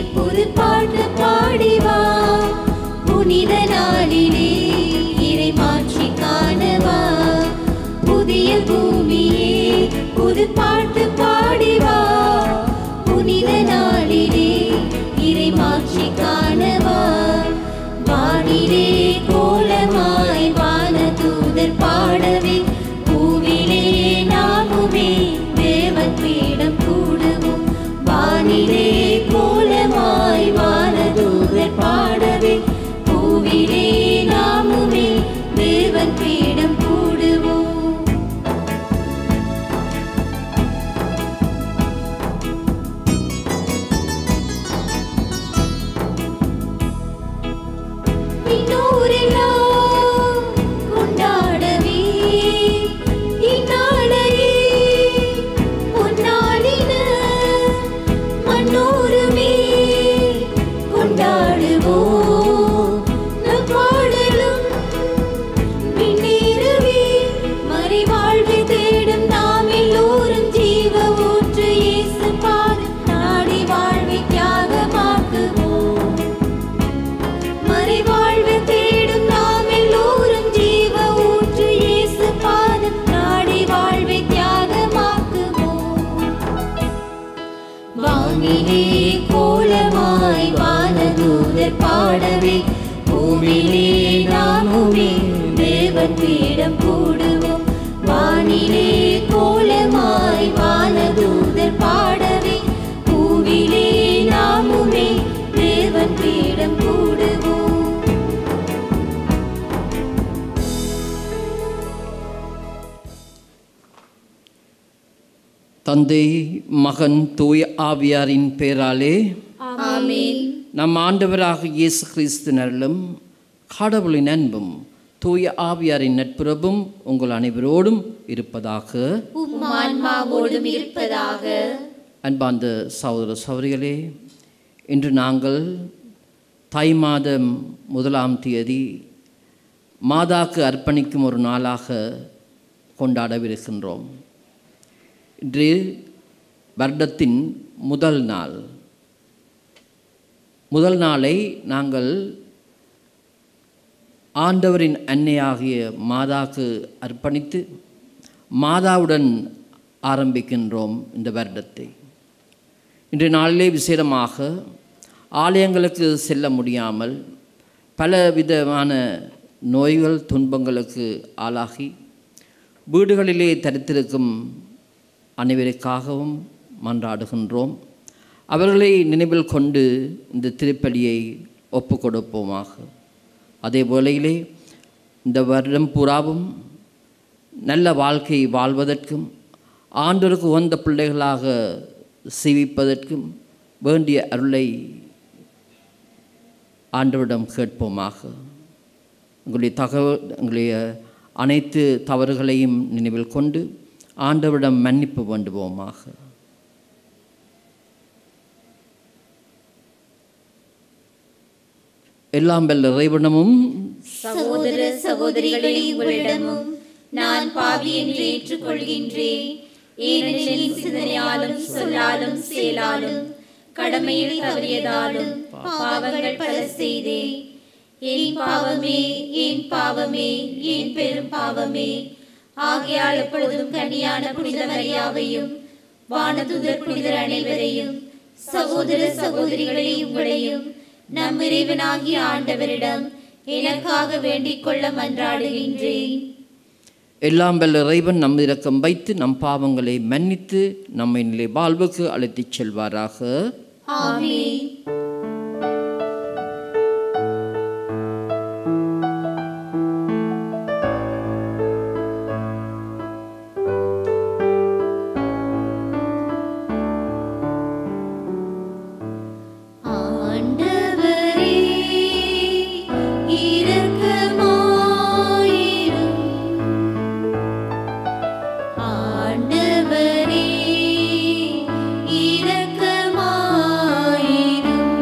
புது பாட்டு பாடிவா புனித நாளிலே இறை மாற்றி காணவா புதிய பூமியே புது பாட்டு பாடிவா புனித நாளிலே இறை மாற்றி காணவா வானிலே கோலமாய் வான தூதர் பாடவே பூவிலே நாமுமே தேவன் பீடம் கூடுவோம் வானிலே கோலமாய் வான தூதர் பாடவே பூவிலே நாமுமே தேவன் பீடம் கூடுவோம் விண்ணோரெல்லாம் கொண்டாடவே இந்நாளையே பொன்னாளின மண்ணோருமே கொண்டாடுவோம் நம் பாடலும் விண்ணேறவே மறைவாழ்வை தேடும் நாம் எல்லோரும் ஜீவ ஊற்று இயேசு பாதம் நாடி வாழ்வை தியாகமாக்குவோம் மறைவாழ்வு தேடும் நாம் எல்லோரும் ஜீவ ஊற்று இயேசு பாதம் நாடி வாழ்வை தியாகமாக்குவோம் வானிலே கோலமாய் வானதூதர் பாடவே பூமியிலே நாமுமே தேவன் பீடம் கூடுவோம் வானிலே கோலமாய் வானதூதர் பாடவே பூவிலே நாமுமே தேவன் பீடம் கூடுவோம் தந்தை மகன் தூய ஆவியாரின் பேராலே ஆமென் நம் ஆண்டவராக இயேசு கிறிஸ்துனரிலும் கடவுளின் அன்பும் தூய ஆவியாரின் நட்புறவும் உங்கள் அனைவரோடும் இருப்பதாக உம் ஆன்மாவோடும் இருப்பதாக அன்பார்ந்த சகோதர சௌரிகளே இன்று நாங்கள் தை மாதம் முதலாம் தேதி மாதாக்கு அர்ப்பணிக்கும் ஒரு நாளாக கொண்டாடவிருக்கின்றோம் இன்று வருடத்தின் முதல் நாள் முதல் நாளை நாங்கள் ஆண்டவரின் அன்னையாகிய மாதாக்கு அர்ப்பணித்து மாதாவுடன் ஆரம்பிக்கின்றோம் இந்த வருடத்தை இன்று நாளிலே விசேடமாக ஆலயங்களுக்கு செல்ல முடியாமல் பல விதமான நோய்கள் துன்பங்களுக்கு ஆளாகி வீடுகளிலே தரித்திருக்கும் அனைவருக்காகவும் மன்றாடுகின்றோம் அவர்களை நினைவில் கொண்டு இந்த திருப்பலியை ஒப்பு கொடுப்போமாக அதே வேளையிலே இந்த வருடம் பூராவும் நல்ல வாழ்க்கை வாழ்வதற்கும் ஆண்டோருக்கு உகந்த பிள்ளைகளாக சேவிப்பதற்கும் வேண்டிய அருளை ஆண்டவரிடம் கேட்போமாக உங்களுடைய தகவல் உங்களுடைய அனைத்து தவறுகளையும் நினைவில் கொண்டு ஆண்டவரிடம் மன்னிப்பு வேண்டுவோமாக எல்லாம் வல்ல இறைவனமும் சகோதர சகோதரிகளே உங்களிடமும் நான் பாவி என்று ஏற்றுக்கொள்கின்றேன் ஏனெனில் சிந்தனையாலும் சொல்லாலும் செயலாலும் கடமையில் தவறியதாலும் பாவங்கள் பல செய்தேன் என் பாவமே என் பாவமே என் பெரும் பாவமே ஆகையால் எப்பொழுதும் கன்னியான புனித மரியாவையும் வானதுதர் புனிதர் அனைவரையும் சகோதர சகோதரிகளே உங்களையும் நம் இறைவனாகிய ஆண்டவரிடம் எனக்காக வேண்டிக் கொள்ள மன்றாடுகின்றேன் எல்லாம் வல்ல இறைவன் நம் இரக்கம் வைத்து நம் பாவங்களை மன்னித்து நம்மை நிலை வாழ்வுக்கு அழைத்துச் செல்வாராக ஆமென் ஆண்டவரே இரக்கமாயிரும் ஆண்டவரே இரக்கமாயிரும்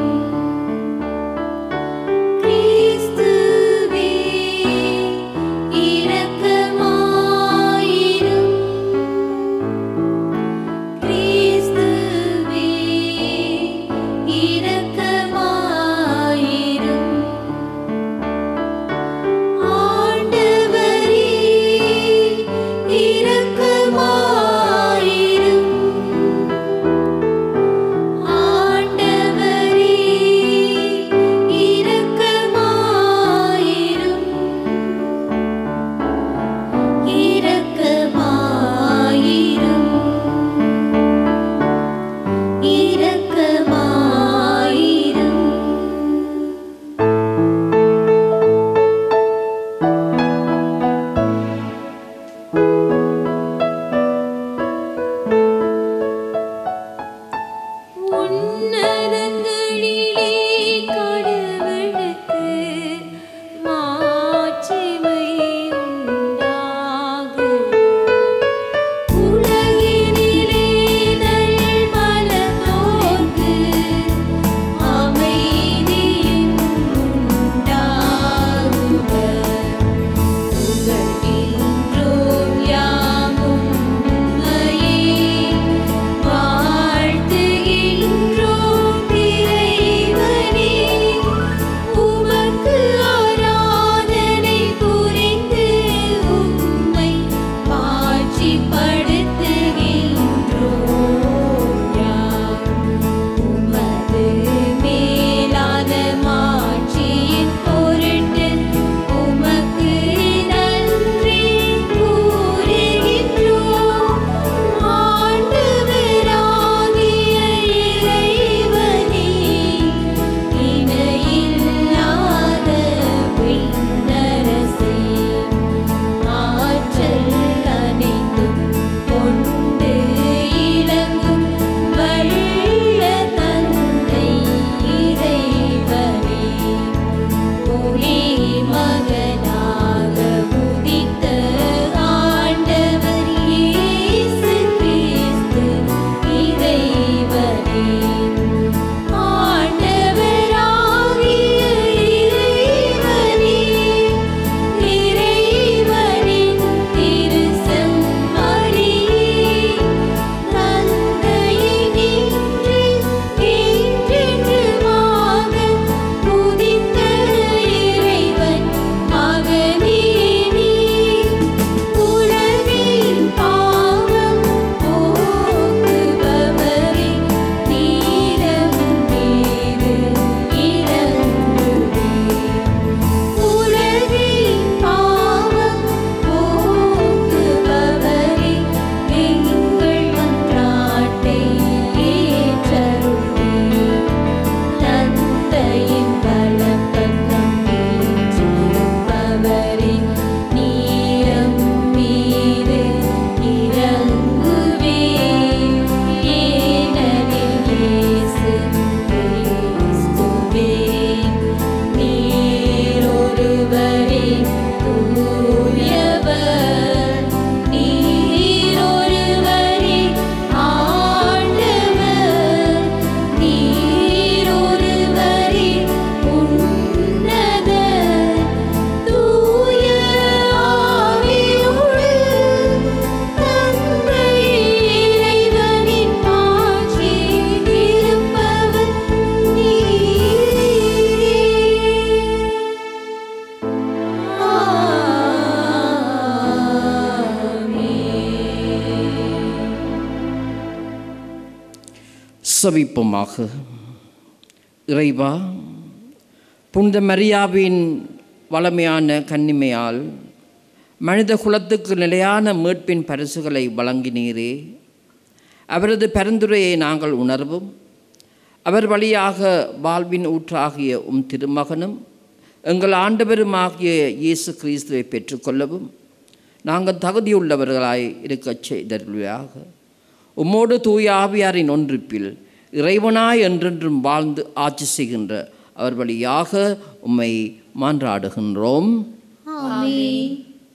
செவிப்போமாக இறைவா புனித மரியாவின் வளமையான கன்னிமையால் மனித குலத்துக்கு நிலையான மீட்பின் பரிசுகளை வழங்கினீரே அவரது பரிந்துரையை நாங்கள் உணர்வும் அவர் வழியாக வாழ்வின் ஊற்றாகிய உம் திருமகனும் எங்கள் ஆண்டவருமாகிய இயேசு கிறிஸ்துவை பெற்றுக்கொள்ளவும் நாங்கள் தகுதியுள்ளவர்களாய் இருக்கச் செய்தருள்வாக உம்மோடு தூய ஆவியாரின் ஒன்றிப்பில் இறைவனாய் என்றென்றும் வாழ்ந்து ஆட்சி செய்கின்ற அவர் வழியாக உம்மை மான்றாடுகின்றோம் ஆமென்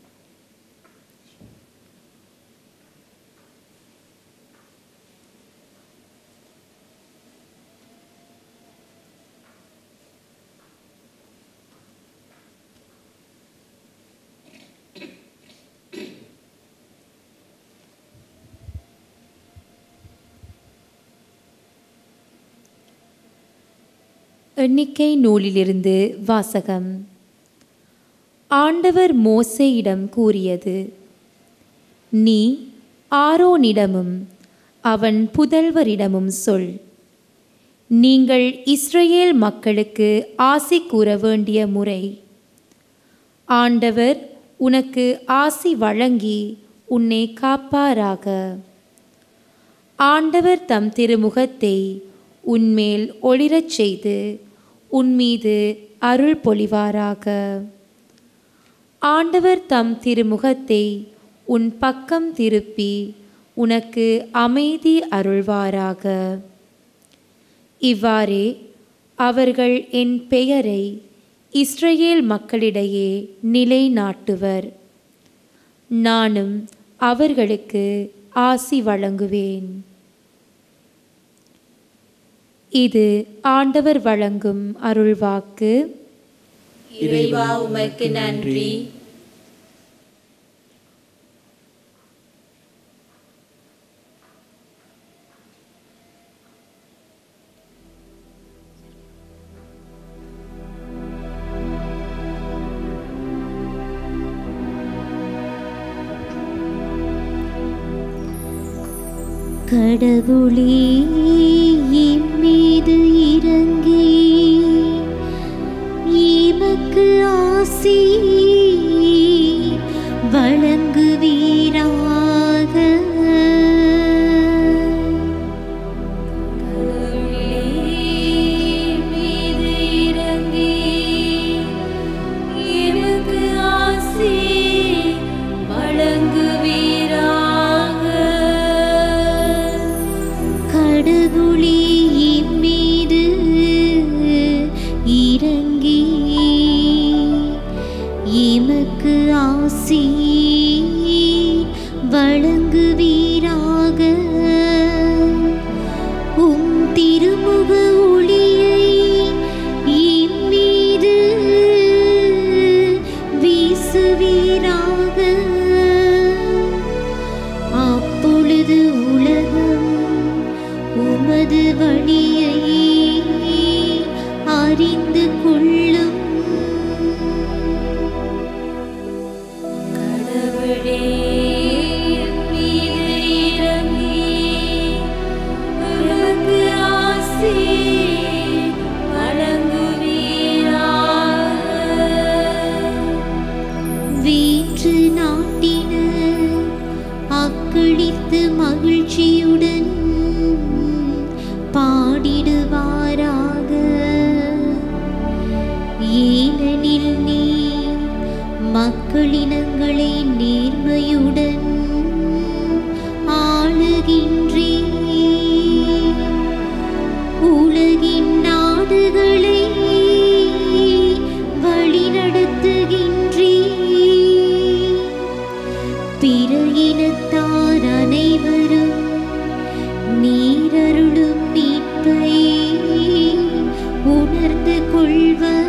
எண்ணிக்கை நூலிலிருந்து வாசகம் ஆண்டவர் மோசேயிடம் கூறியது நீ ஆரோனிடமும் அவன் புதல்வரிடமும் சொல் நீங்கள் இஸ்ரவேல் மக்களுக்கு ஆசி கூற வேண்டிய முறை ஆண்டவர் உனக்கு ஆசி வழங்கி உன்னை காப்பாராக ஆண்டவர் தம் திருமுகத்தை உன்மேல் ஒளிரச் செய்து உன்மீது அருள் பொழிவாராக ஆண்டவர் தம் திருமுகத்தை உன் பக்கம் திருப்பி உனக்கு அமைதி அருள்வாராக இவ்வாறே அவர்கள் என் பெயரை இஸ்ரவேல் மக்களிடையே நிலைநாட்டுவர் நானும் அவர்களுக்கு ஆசி வழங்குவேன் இது ஆண்டவர் வழங்கும் அருள்வாக்கு இறைவா உமக்கு நன்றி கடவுளே என் மீது இறங்கி எமக்கு ஆசி வழங்குவீராக மீது இறங்கி எமக்கு ஆசி வழங்குவீராக கடவுளே என் மீது இறங்கி எமக்கு ஆசி வழங்குவீராக உம் திருமுக ஒளியை என் மீது வீசுவீராக அப்பொழுது உலகம் உமது வழியை அறிந்து கொள்ளும் கடவுளே மீது இறங்கி உமக்கு ஆசி வழங்குவீராக வேற்று நாட்டினர் அக்களித்து மகிழ்ச்சியுடன் பாடிடுவாராக ஏனெனில் நீ மக்களினங்களை நேர்மையுடன் ஆளுகின்றே உலகின் நாடுகளை வழிநடத்துகின்றே பிற இனத்தார் அனைவரும் நீரருளும் மீட்பை உணர்ந்து கொள்வர்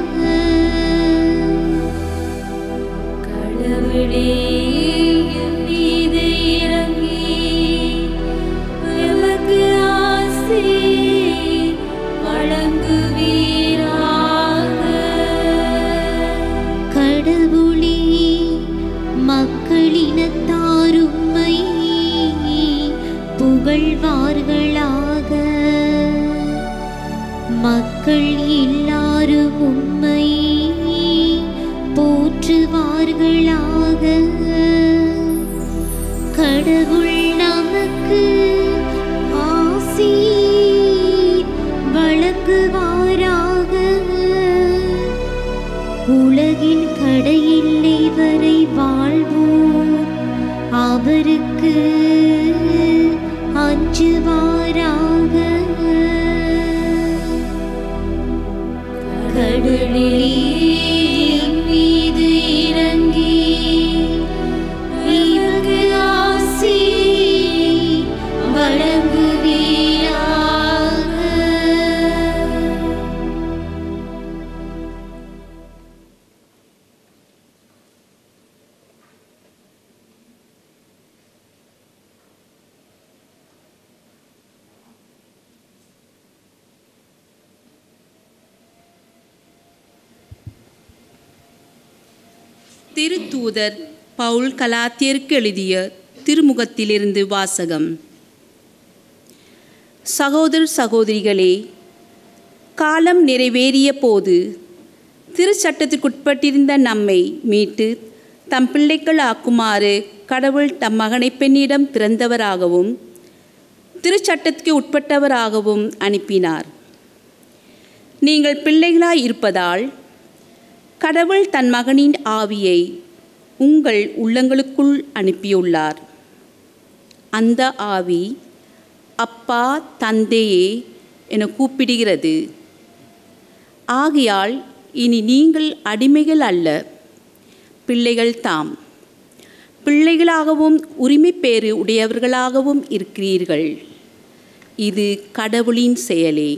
கடவுளே என் மீது இறங்கி எமக்கு ஆசி வழங்குவீராக கடவுளே மக்களினத்தாரும்மை புகழ்வார்களாக மக்கள் எல்லாரும் உம்மை போற்றுவார்களாக கடவுள் நமக்கு ஆசி வழங்குவாராக உலகின் கடையில்லை வரை வாழ்வோர் அவருக்கு அஞ்சுவாராக கடலிலே என் மீது இறங்கி இவருக்கு ஆசி வழங்குவீராக திருத்தூதர் பவுல் கலாத்தியருக்கு எழுதிய திருமுகத்திலிருந்து வாசகம் சகோதர சகோதரிகளே காலம் நிறைவேறிய போது திருச்சட்டத்திற்குட்பட்டிருந்த நம்மை மீட்டு தம் பிள்ளைகள் ஆக்குமாறு கடவுள் தம் மகனை பெண்ணிடம் பிறந்தவராகவும் திருச்சட்டத்துக்கு உட்பட்டவராகவும் அனுப்பினார் நீங்கள் பிள்ளைகளாய் இருப்பதால் கடவுள் தன் மகனின் ஆவியை உங்கள் உள்ளங்களுக்குள் அனுப்பியுள்ளார் அந்த ஆவி அப்பா தந்தையே என கூப்பிடுகிறது ஆகையால் இனி நீங்கள் அடிமைகள் அல்ல பிள்ளைகள் தாம் பிள்ளைகளாகவும் உரிமைப்பேறு உடையவர்களாகவும் இருக்கிறீர்கள் இது கடவுளின் செயலே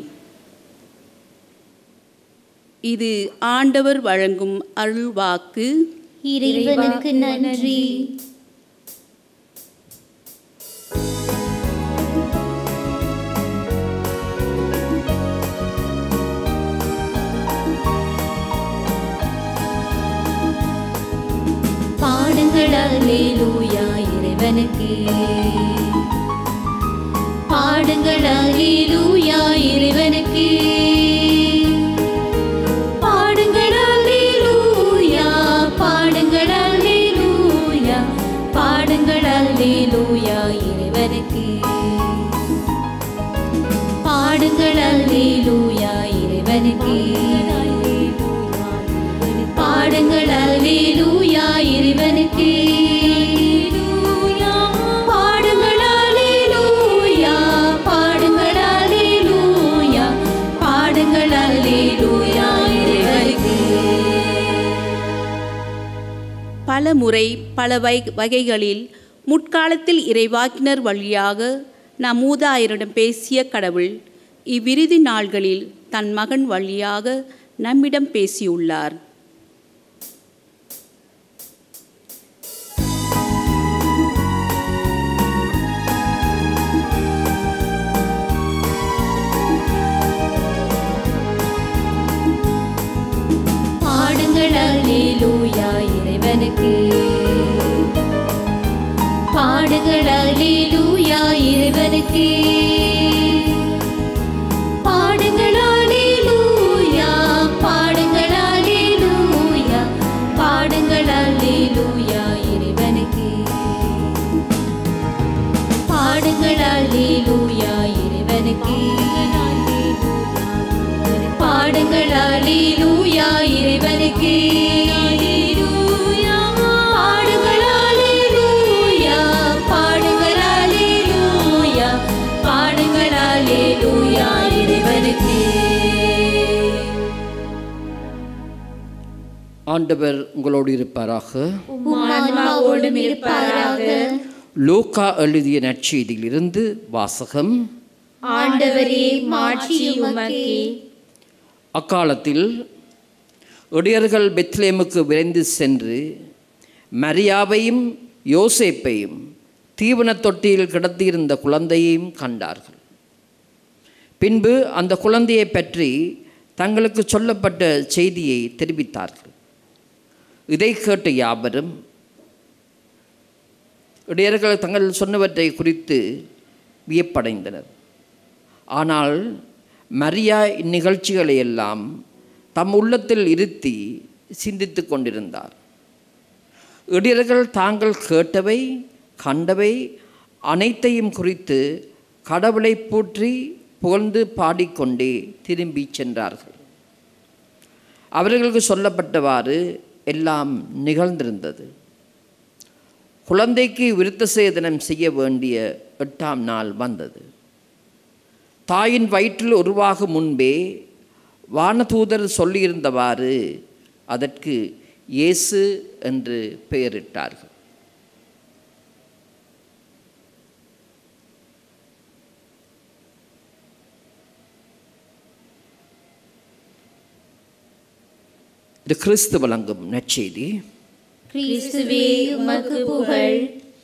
இது ஆண்டவர் வழங்கும் அருள்வாக்கு இறைவனுக்கு நன்றி பாடுங்கள் அல்லேலூயா இறைவனுக்கு பாடுங்கள் அல்லேலூயா இறைவனுக்கு பாடுங்கள் அல்லேலூயா பாடுங்கள் அல்லேலூயா பாடுங்கள் அல்லேலூயா இறைவனுக்கு பாடுங்கள் அல்லேலூயா இறைவனுக்கு பாடுங்கள் அல்லேலூயா இறைவனுக்கு பாடுங்கள் அல்லேலூயா பாடுங்கள் அல்லேலூயா பாடுங்கள் அல்லேலூயா இறைவனுக்கு பல முறை பல வை வகைகளில் முற்காலத்தில் இறைவாக்கினர் வழியாக நம் மூதாயரிடம் பேசிய கடவுள் இவ்விருதி நாள்களில் தன் மகன் வழியாக நம்மிடம் பேசியுள்ளார் பாடுங்கள் அல்லேலூயா இறைவனுக்கு பாடுங்கள் அல்லேலூயா இறைவனுக்கு பாடுங்கள் அல்லேலூயா பாடுங்கள் அல்லேலூயா பாடுங்கள் அல்லேலூயா இறைவனுக்கு பாடுங்கள் அல்லேலூயா இறைவனுக்கு பாடுங்கள் அல்லேலூயா இறைவனுக்கு பாடுங்கள் அல்லேலூயா பாடுங்கள் அல்லேலூயா பாடுங்கள் அல்லேலூயா இறைவனுக்கு ஆண்டவர் உங்களோடு இருப்பாராக ஆன்மாவோடும் இருப்பாராக லூக்கா எழுதிய நற்செய்தியிலிருந்து வாசகம் ஆண்டவரே மாட்சி உமக்கே அக்காலத்தில் இடையர்கள் பெத்லேமுக்கு விரைந்து சென்று மரியாவையும் யோசேப்பையும் தீவனத் தொட்டியில் கிடத்தியிருந்த குழந்தையையும் கண்டார்கள் பின்பு அந்த குழந்தையை பற்றி தங்களுக்கு சொல்லப்பட்ட செய்தியை தெரிவித்தார்கள் இதை கேட்ட யாவரும் இடையர்கள் தங்கள் சொன்னவற்றை குறித்து வியப்படைந்தனர் ஆனால் மரியா இந்நிகழ்ச்சிகளை எல்லாம் தம் உள்ளத்தில் இருத்தி சிந்தித்து கொண்டிருந்தார் இடையர்கள் தாங்கள் கேட்டவை கண்டவை அனைத்தையும் குறித்து கடவுளை போற்றி புகழ்ந்து பாடிக்கொண்டே திரும்பி சென்றார்கள் அவர்களுக்கு சொல்லப்பட்டவாறு எல்லாம் நிகழ்ந்திருந்தது குழந்தைக்கு விருத்த சேதனம் செய்ய வேண்டிய எட்டாம் நாள் வந்தது தாயின் வயிற்றில் உருவாகும் முன்பே வானதூதர் சொல்லியிருந்தவாறு அதற்கு இயேசு என்று பெயரிட்டார்கள் இது கிறிஸ்து வழங்கும் நற்செய்தி கிறிஸ்துவே உமக்கு புகழ்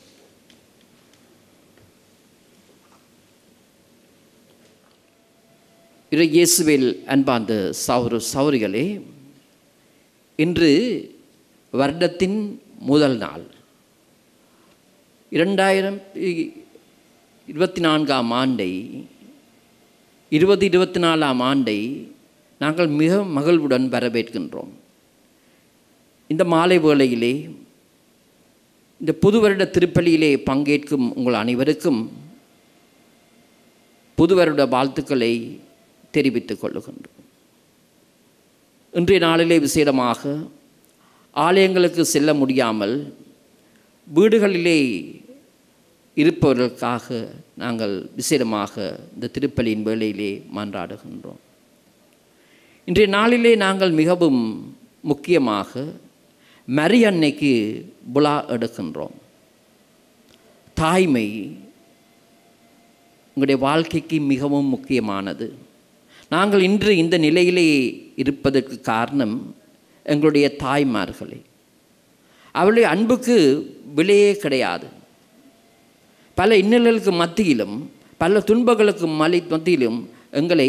இரு இயேசுவில் அன்பார்ந்த சௌர சௌரிகளே இன்று வருடத்தின் முதல் நாள் இரண்டாயிரம் இருபத்தி நான்காம் ஆண்டை இருபது இருபத்தி நாலாம் ஆண்டை நாங்கள் மிக மகிழ்வுடன் வரவேற்கின்றோம் இந்த மாலை வேளையிலே இந்த புது வருட திருப்பலியிலே பங்கேற்கும் உங்கள் அனைவருக்கும் புது வருட வாழ்த்துக்களை தெரிவித்துக் கொள்ளுகின்றோம் இன்றைய நாளிலே விசேடமாக ஆலயங்களுக்கு செல்ல முடியாமல் வீடுகளிலே இருப்பவர்களுக்காக நாங்கள் விசேடமாக இந்த திருப்பலியின் வேளையிலே மன்றாடுகின்றோம் இன்றைய நாளிலே நாங்கள் மிகவும் முக்கியமாக மரி அன்னைக்கு புலா எடுக்கின்றோம் தாய்மை உங்களுடைய வாழ்க்கைக்கு மிகவும் முக்கியமானது நாங்கள் இன்று இந்த நிலையிலே இருப்பதற்கு காரணம் எங்களுடைய தாய்மார்களே அவளுடைய அன்புக்கு விலையே கிடையாது பல இன்னல்களுக்கு மத்தியிலும் பல துன்பங்களுக்கு மலை மத்தியிலும் எங்களை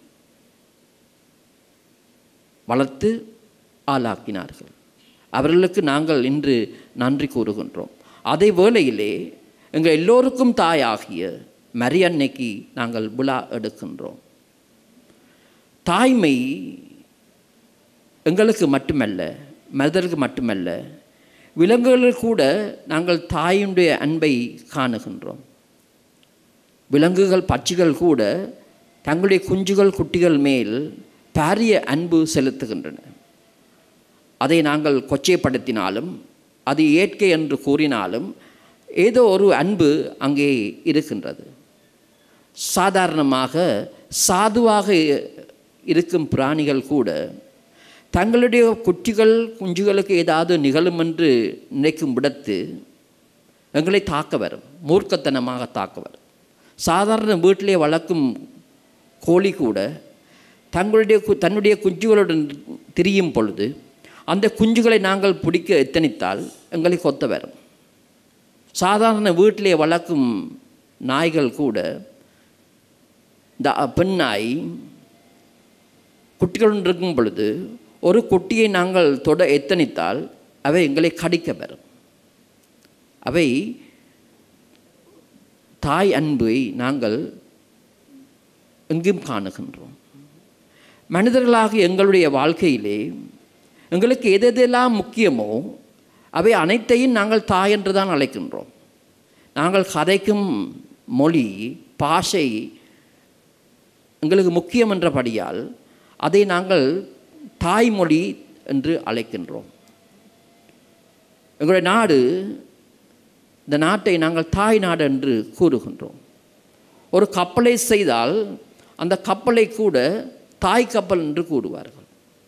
வளர்த்து ஆளாக்கினார்கள் அவர்களுக்கு நாங்கள் இன்று நன்றி கூறுகின்றோம் அதே வேளையிலே எங்கள் எல்லோருக்கும் தாயாகிய மரியன்னைக்கு நாங்கள் விழா எடுக்கின்றோம் தாய்மை எங்களுக்கு மட்டுமல்ல மனிதருக்கு மட்டுமல்ல விலங்குகளில் கூட நாங்கள் தாயுடைய அன்பை காணுகின்றோம் விலங்குகள் பட்சிகள் கூட தங்களுடைய குஞ்சுகள் குட்டிகள் மேல் பாரிய அன்பு செலுத்துகின்றன அதை நாங்கள் கொச்சைப்படுத்தினாலும் அது இயற்கை என்று கூறினாலும் ஏதோ ஒரு அன்பு அங்கே இருக்கின்றது சாதாரணமாக சாதுவாக இருக்கும் பிராணிகள் கூட தங்களுடைய குட்டிகள் குஞ்சுகளுக்கு ஏதாவது நிகழும் என்று நினைக்கும் விடத்து எங்களை தாக்க வரும் மூர்க்கத்தனமாக தாக்க வரும் சாதாரண வீட்டிலே வளர்க்கும் கோழி கூட தங்களுடைய கு- தன்னுடைய குஞ்சுகளுடன் திரியும் பொழுது அந்த குஞ்சுகளை நாங்கள் பிடிக்க எத்தனித்தால் எங்களை கொத்த வரும் சாதாரண வீட்டிலே வளர்க்கும் நாய்கள் கூட இந்த பெண் நாய் குட்டிகளுடன் இருக்கும் பொழுது ஒரு குட்டியை நாங்கள் தொட எத்தனித்தால் அவை எங்களை கடிக்க வரும் அவை தாய் அன்பை நாங்கள் எங்கும் காணுகின்றோம் மனிதர்களாக எங்களுடைய வாழ்க்கையிலே எங்களுக்கு எது எதெல்லாம் முக்கியமோ அவை அனைத்தையும் நாங்கள் தாய் என்று தான் அழைக்கின்றோம் நாங்கள் கதைக்கும் மொழி பாஷை எங்களுக்கு முக்கியம் என்றபடியால் அதை நாங்கள் தாய்மொழி என்று அழைக்கின்றோம் எங்களுடைய நாடு இந்த நாட்டை நாங்கள் தாய் நாடு என்று கூறுகின்றோம் ஒரு கப்பலை செய்தால் அந்த கப்பலை கூட தாய் கப்பல் என்று கூறுவார்கள்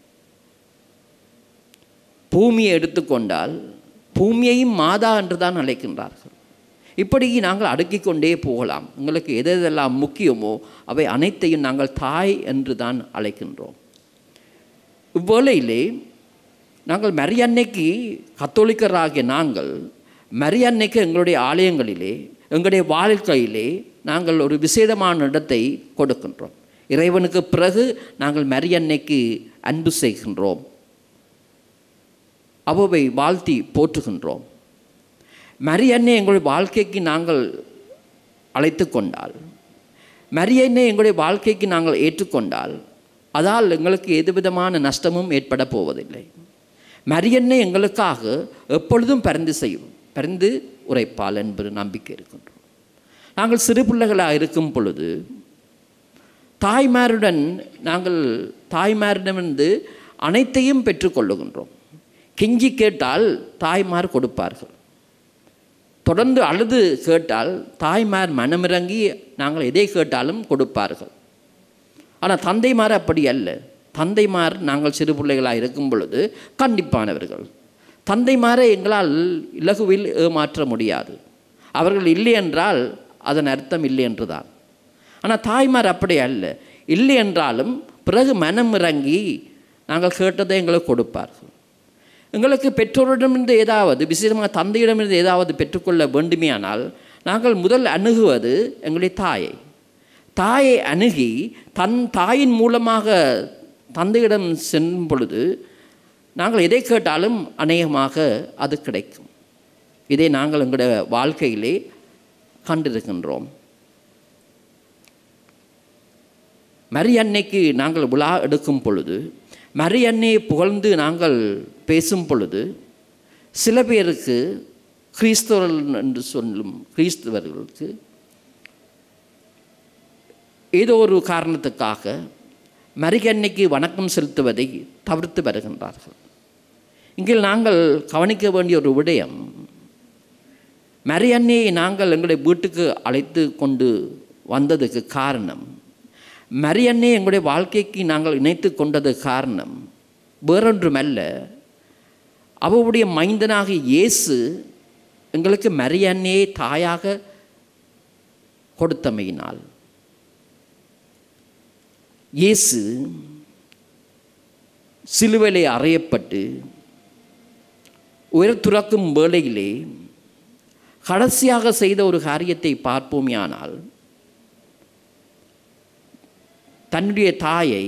பூமியை எடுத்துக்கொண்டால் பூமியையும் மாதா என்று தான் அழைக்கின்றார்கள் இப்படி நாங்கள் அடுக்கிக் கொண்டே போகலாம் எங்களுக்கு எது எதெல்லாம் முக்கியமோ அவை அனைத்தையும் நாங்கள் தாய் என்று தான் அழைக்கின்றோம் இவ்வேளையிலே நாங்கள் மரியன்னைக்கு கத்தோலிக்கராகிய நாங்கள் மரியன்னைக்கு எங்களுடைய ஆலயங்களிலே எங்களுடைய வாழ்க்கையிலே நாங்கள் ஒரு விசேடமான இடத்தை கொடுக்கின்றோம் இறைவனுக்கு பிறகு நாங்கள் மரியன்னைக்கு அன்பு செய்கின்றோம் அவ்வை வாழ்த்தி போற்றுகின்றோம் மரியன்னை எங்களுடைய வாழ்க்கைக்கு நாங்கள் அழைத்து கொண்டால் மரியன்னை எங்களுடைய வாழ்க்கைக்கு நாங்கள் ஏற்றுக்கொண்டால் அதால் எங்களுக்கு எதுவிதமான நஷ்டமும் ஏற்பட போவதில்லை மரியன்னை எங்களுக்காக எப்பொழுதும் பரிந்து செய்யும் பரிந்து உரைப்பால் என்பது நம்பிக்கை இருக்கின்றோம் நாங்கள் சிறு பிள்ளைகளாக இருக்கும் பொழுது தாய்மாருடன் நாங்கள் தாய்மாரிடமிருந்து அனைத்தையும் பெற்றுக்கொள்ளுகின்றோம் கெஞ்சி கேட்டால் தாய்மார் கொடுப்பார்கள் தொடர்ந்து அழுது கேட்டால் தாய்மார் மனமிறங்கி நாங்கள் எதை கேட்டாலும் கொடுப்பார்கள் ஆனால் தந்தைமார் அப்படி அல்ல தந்தைமார் நாங்கள் சிறு பிள்ளைகளாக இருக்கும் பொழுது கண்டிப்பானவர்கள் தந்தைமாரை எங்களால் இலகுவில் ஏமாற்ற முடியாது அவர்கள் இல்லை என்றால் அதன் அர்த்தம் இல்லை என்றுதான் ஆனால் தாய்மார் அப்படி அல்ல இல்லை என்றாலும் பிறகு மனம் இறங்கி நாங்கள் கேட்டதை எங்களுக்கு கொடுப்பார்கள் எங்களுக்கு பெற்றோரிடமிருந்து ஏதாவது விசேஷமாக தந்தையிடமிருந்து ஏதாவது பெற்றுக்கொள்ள வேண்டுமேயானால் நாங்கள் முதல் அணுகுவது எங்களுடைய தாயை தாயை அணுகி தன் தாயின் மூலமாக தந்தையிடம் செல்லும் பொழுது நாங்கள் எதை கேட்டாலும் அநேகமாக அது கிடைக்கும் இதை நாங்கள் எங்களுடைய வாழ்க்கையிலே கண்டிருக்கின்றோம் மரி அன்னைக்கு நாங்கள் விழா எடுக்கும் பொழுது மரி அன்னையை புகழ்ந்து நாங்கள் பேசும் பொழுது சில பேருக்கு கிறிஸ்தவர்கள் என்று சொல்லும் கிறிஸ்தவர்களுக்கு ஏதோ ஒரு காரணத்துக்காக மரிகன்னைக்கு வணக்கம் செலுத்துவதை தவிர்த்து வருகின்றார்கள் இங்கே நாங்கள் கவனிக்க வேண்டிய ஒரு விடயம் மரியன்னையை நாங்கள் எங்களுடைய வீட்டுக்கு அழைத்து கொண்டு வந்ததுக்கு காரணம் மரியன்னை எங்களுடைய வாழ்க்கைக்கு நாங்கள் இணைத்து கொண்டது காரணம் வேறொன்றுமல்ல அவருடைய மைந்தனாக இயேசு எங்களுக்கு மரியன்னையை தாயாக கொடுத்தமையினால் இயேசு சிலுவையிலே அறையப்பட்டு உயர்த்துறக்கும் வேளையிலே கடைசியாக செய்த ஒரு காரியத்தை பார்ப்போமேயானால் தன்னுடைய தாயை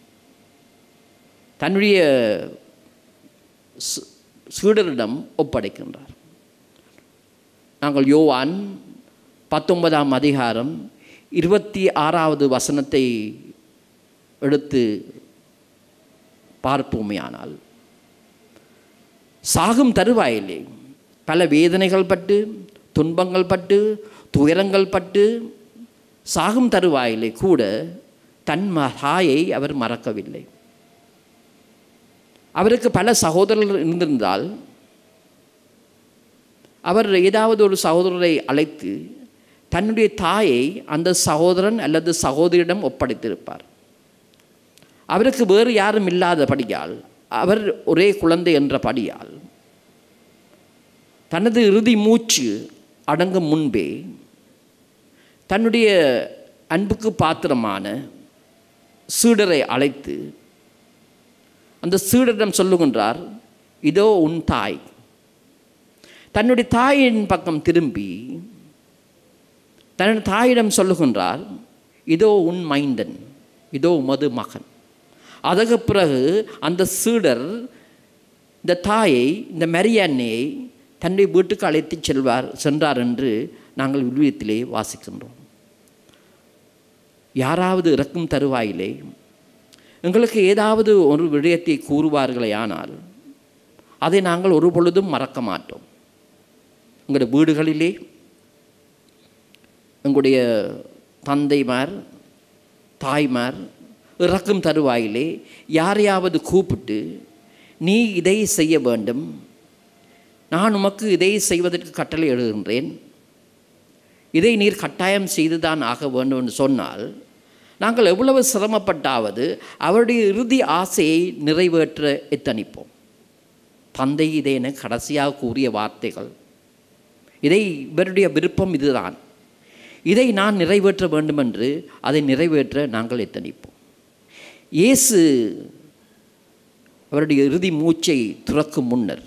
தன்னுடைய சு- சீடரிடம் ஒப்படைக்கின்றார் நாங்கள் யோவான் பத்தொன்பதாம் அதிகாரம் இருபத்தி ஆறாவது வசனத்தை எடுத்து பார்ப்போமேயானால் சாகும் தருவாயிலே பல வேதனைகள் பட்டு துன்பங்கள் பட்டு துயரங்கள் பட்டு சாகும் தருவாயிலே கூட தன் ம- தாயை அவர் மறக்கவில்லை அவருக்கு பல சகோதரர்கள் இருந்திருந்தால் அவர் ஏதாவது ஒரு சகோதரரை அழைத்து தன்னுடைய தாயை அந்த சகோதரன் அல்லது சகோதரியிடம் ஒப்படைத்திருப்பார் அவருக்கு வேறு யாரும் இல்லாதபடியால் அவர் ஒரே குழந்தை என்ற படியால் தனது இறுதி மூச்சு அடங்கும் முன்பே தன்னுடைய அன்புக்கு பாத்திரமான சீடரை அழைத்து அந்த சீடரிடம் சொல்லுகின்றார் இதோ உன் தாய் தன்னுடைய தாயின் பக்கம் திரும்பி தன்னுடைய தாயிடம் சொல்லுகின்றார் இதோ உன் மைந்தன் இதோ உமது மகன் அதற்கு பிறகு அந்த சீடர் இந்த தாயை இந்த மரியாண்ணையை தன்னுடைய வீட்டுக்கு அழைத்து செல்வார் சென்றார் என்று நாங்கள் விவியத்திலே வாசிக்கின்றோம் யாராவது இறக்கும் தருவாயிலே எங்களுக்கு ஏதாவது ஒரு விடயத்தை கூறுவார்களே ஆனால் அதை நாங்கள் ஒரு பொழுதும் மறக்க மாட்டோம் எங்களுடைய வீடுகளிலே எங்களுடைய தந்தைமார் தாய்மார் இறக்கும் தருவாயிலே யாரையாவது கூப்பிட்டு நீ இதை செய்ய வேண்டும் நான் உமக்கு இதை செய்வதற்கு கட்டளை எழுகின்றேன் இதை நீர் கட்டாயம் செய்துதான் ஆக வேண்டும் என்று சொன்னால் நாங்கள் எவ்வளவு சிரமப்பட்டாவது அவருடைய இறுதி ஆசையை நிறைவேற்ற எத்தனிப்போம் தந்தை இதை என கடைசியாக கூறிய வார்த்தைகள் இதை இவருடைய விருப்பம் இதுதான் இதை நான் நிறைவேற்ற வேண்டுமென்று அதை நிறைவேற்ற நாங்கள் எத்தனிப்போம் இயேசு அவருடைய இறுதி மூச்சை துறக்கும் முன்னர்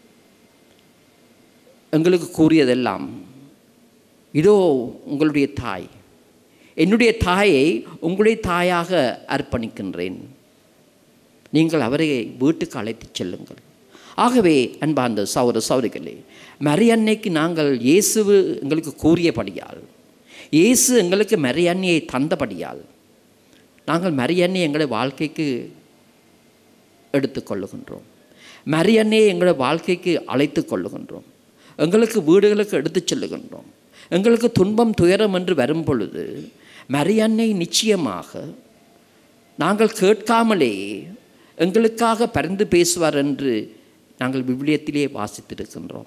எங்களுக்கு கூறியதெல்லாம் இதோ உங்களுடைய தாய் என்னுடைய தாயை உங்களுடைய தாயாக அர்ப்பணிக்கின்றேன் நீங்கள் அவரை வீட்டுக்கு அழைத்துச் செல்லுங்கள் ஆகவே அன்பார்ந்த சௌர சௌரிகளே மரியன்னைக்கு நாங்கள் இயேசுவு எங்களுக்கு கூறியபடியால் இயேசு எங்களுக்கு மரியன்னையை தந்தபடியால் நாங்கள் மரியன்னை எங்களை வாழ்க்கைக்கு எடுத்துக்கொள்ளுகின்றோம் மரியன்னையை எங்களை வாழ்க்கைக்கு அழைத்து கொள்ளுகின்றோம் எங்களுக்கு வீடுகளுக்கு எடுத்துச் செல்லுகின்றோம் எங்களுக்கு துன்பம் துயரம் என்று வரும் பொழுது மரியன்னை நிச்சயமாக நாங்கள் கேட்காமலே எங்களுக்காக பரிந்து பேசுவார் என்று நாங்கள் விவிலியத்திலே வாசித்திருக்கின்றோம்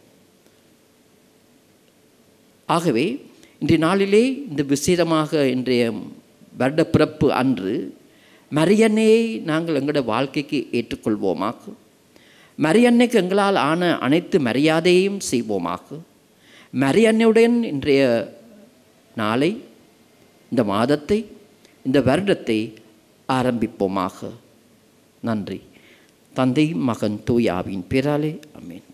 ஆகவே இன்றைய நாளிலே இந்த விசேடமாக இன்றைய வருட பிறப்பு அன்று மரியன்னையை நாங்கள் எங்களுடைய வாழ்க்கைக்கு ஏற்றுக்கொள்வோமாக்கு மரியன்னைக்கு எங்களால் ஆன அனைத்து மரியாதையையும் செய்வோமாக்கு மரியன்னையுடன் இன்றைய நாளை இந்த மாதத்தை இந்த வருடத்தை ஆரம்பிப்போமாக நன்றி தந்தை மகன் தூயாவின் பேராலே அமேன்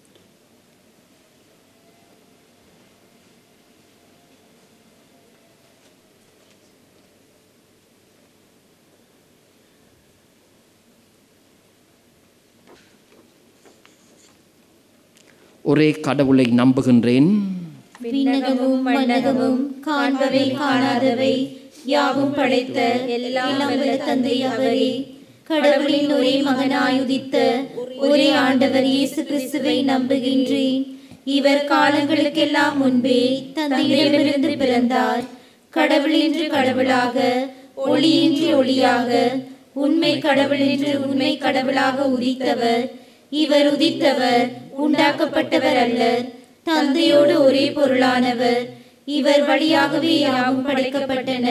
ஒரே கடவுளை நம்புகின்றேன் விண்ணகமும் மண்ணகமும் காண்பவை காணாதவை யாவும் படைத்த எல்லாம் வல்ல தந்தை அவரே கடவுளின் ஒரே மகனாய் உதித்த ஒரே ஆண்டவர் இயேசு கிறிஸ்துவை நம்புகின்றேன் இவர் காலங்களுக்கெல்லாம் முன்பே தந்தையிடமிருந்து பிறந்தார் கடவுளின்று கடவுளாக ஒளியின்றி ஒளியாக உண்மை கடவுள் என்று உண்மை கடவுளாக உதித்தவர் இவர் உதித்தவர் உண்டாக்கப்பட்டவர் அல்லர் தந்தையோடு ஒரே பொருளானவர் இவர் வழியாகவே யாவும் படைக்கப்பட்டன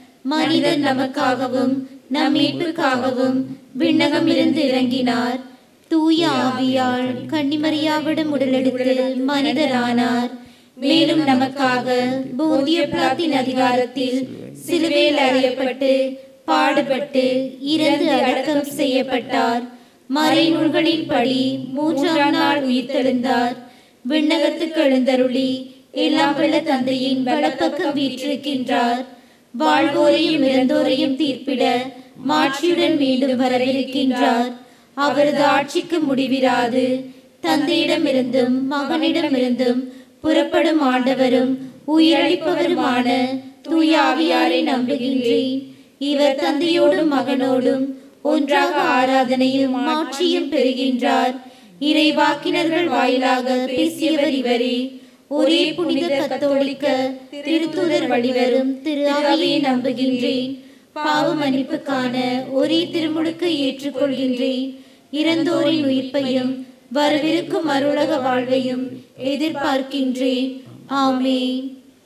மனிதன் நமக்காகவும் நம் மீட்புக்காகவும் விண்ணகம் இருந்து இறங்கினார் தூய ஆவியால் கன்னிமரியாவிடம் உடலெடுத்து மனிதரானார் மேலும் நமக்காக போதிய பிளாத்தின் அதிகாரத்தில் சிலுவையில் அறியப்பட்டு பாடுபட்டு இறந்து அடக்கம் செய்யப்பட்டார் மறைநூல்களின்படி மூன்றாம் நாள் உயிர்த்தெழுந்தார் விண்ணகத்துக்கு எழுந்தருளி எல்லாம் வல்ல தந்தையின் வலப்பக்கம் வீற்றிருக்கின்றார் வாழ்வோரையும் இறந்தோரையும் தீர்ப்பிட மாட்சியுடன் மீண்டும் வரவிருக்கின்றார் அவரது ஆட்சிக்கு முடிவிராது தந்தையிடமிருந்தும் மகனிடமிருந்தும் புறப்படும் ஆண்டவரும் உயிரளிப்பவருமான தூய ஆவியாரை நம்புகின்றேன் இவர் தந்தையோடும் மகனோடும் ஒன்றாக ஆராதனையும் மாட்சியும் பெறுகின்றார் இறைவாக்கினர்கள் வாயிலாக பேசியவர் இவரே ஒரே புனித கத்தோலிக்க திருத்தூதர் வழிவரும் திரு ஆவியை நம்புகின்றேன் பாவ மன்னிப்புக்கான ஒரே திருமுழுக்கை ஏற்றுக்கொள்கின்றேன் இறந்தோரின் உயிர்ப்பையும் வரவிருக்கும் அருளக வாழ்வையும் எதிர்பார்க்கின்றேன் ஆமென்